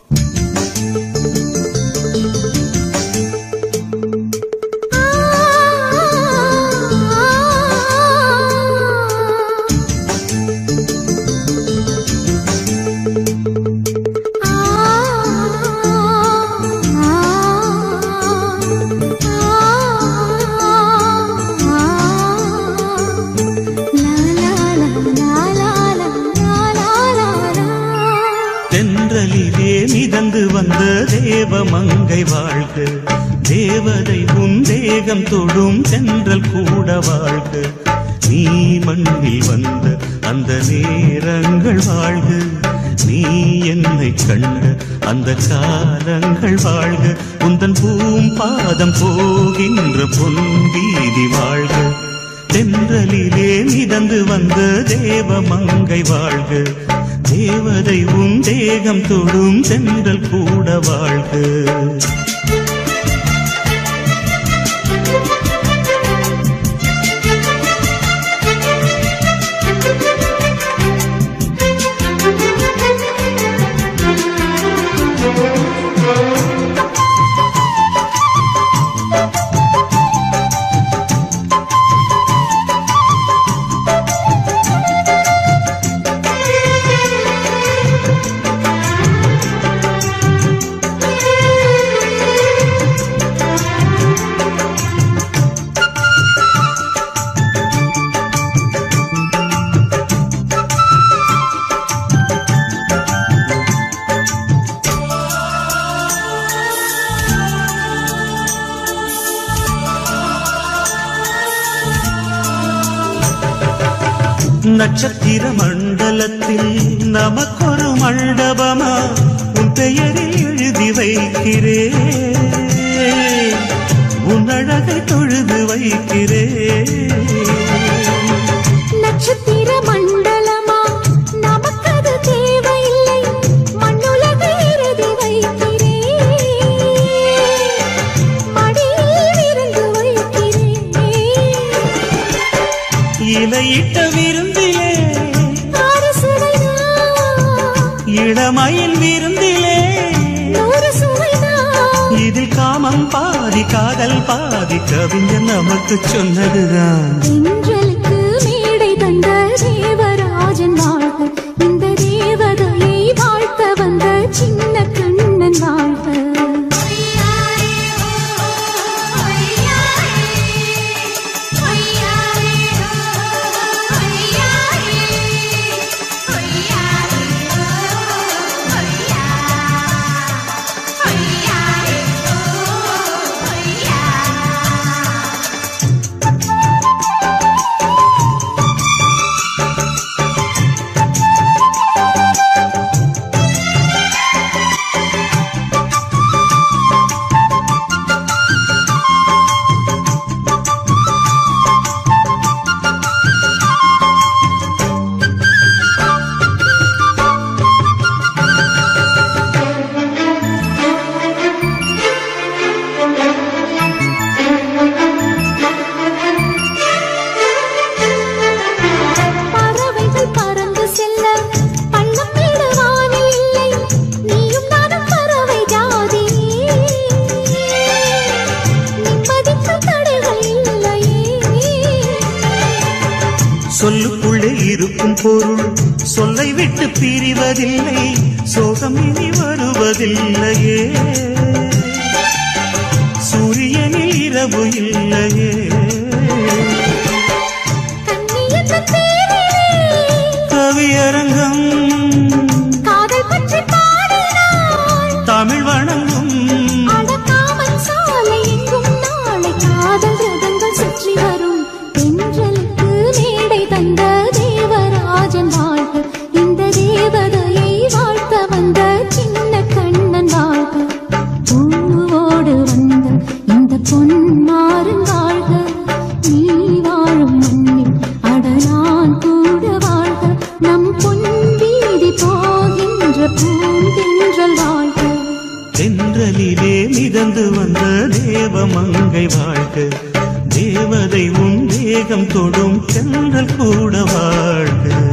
தென்றலிலே மிதந்து வந்த தேவ மங்கை வாழ்க தேவதை உன் தேகம் தொடும் தென்றல் கூட வாழ்க நீ மண்ணில் வந்த அந்த நேரங்கள் வாழ்க நீ என்னை கண்ட அந்த காலங்கள் வாழ்க உந்தன் பூம் பாதம் போகின்ற பொன் வீதி வாழ்க தென்றலிலே மிதந்து வந்த தேவ மங்கை வாழ்க தேவதை உன் தேகம் தொடும் தென்றல் கூட வாழ்க நட்சத்திர மண்டலத்தில் நமக்கொரு மண்டபமா உன் பெயரில் எழுதி வைக்கிறேன் உன் அழகை தொழுது வைக்கிறேன் நட்சத்திர மண்டலமா நமக்கது தேவையில்லை மண்ணுலகை எழுதி வைக்கிறேன் மடியில் இருந்து வைக்கிறேன் இலையிட்ட விருந்திலே ஆறு சுவைதான் இளமயில் விருந்திலே நூறு சுவைதான் இதில் காமம் பாதி காதல் பாதி கவிஞர் நமக்கு சொன்னதுதான் தென்றலுக்கு மேடை தந்த தேவராஜன் வாழ்க இந்த தேவதையை வாழ்த்த வந்த சின்ன கண்ணன் வாழ்க பறவைகள் பறந்து செல்ல பள்ளம் மேடு வானில் இல்லை நீயும் நானும் பறவை ஜாதி நிம்மதிக்கு தடைகள் இல்லையே சொல்லுக்குள்ளே இருக்கும் பொருள் சொல்லை விட்டு பிரிவதில்லை சோகம் இனி வருவதில்லையே சூரியனில் இரவு இல்லையே கண்ணியத்தின் பேரிலே கவியரங்கம் காதல் பற்றி பாடினாள் தமிழ் வணங்கும் அடக்காமல் சாலை எங்கும் நாளை காதல் ரதங்கள் சுற்றி வரும் தென்றலுக்கு மேடை தந்த தேவராஜன் வாழ்க இந்த தேவதையை வாழ்த்த வந்த சின்ன கண்ணன் வாழ்க பூவோடு வந்த இந்த பொன்மாறன் வாழ்க நீ வாழும் மண்ணில் அடலான் கூட வாழ்க நம் பொன் வீதி போகின்ற பூந்தென்றல் வாழ்க தென்றலிலே மிதந்து வந்த தேவ மங்கை வாழ்க தேவதை உன் தேகம் தொடும் தென்றல் கூட வாழ்க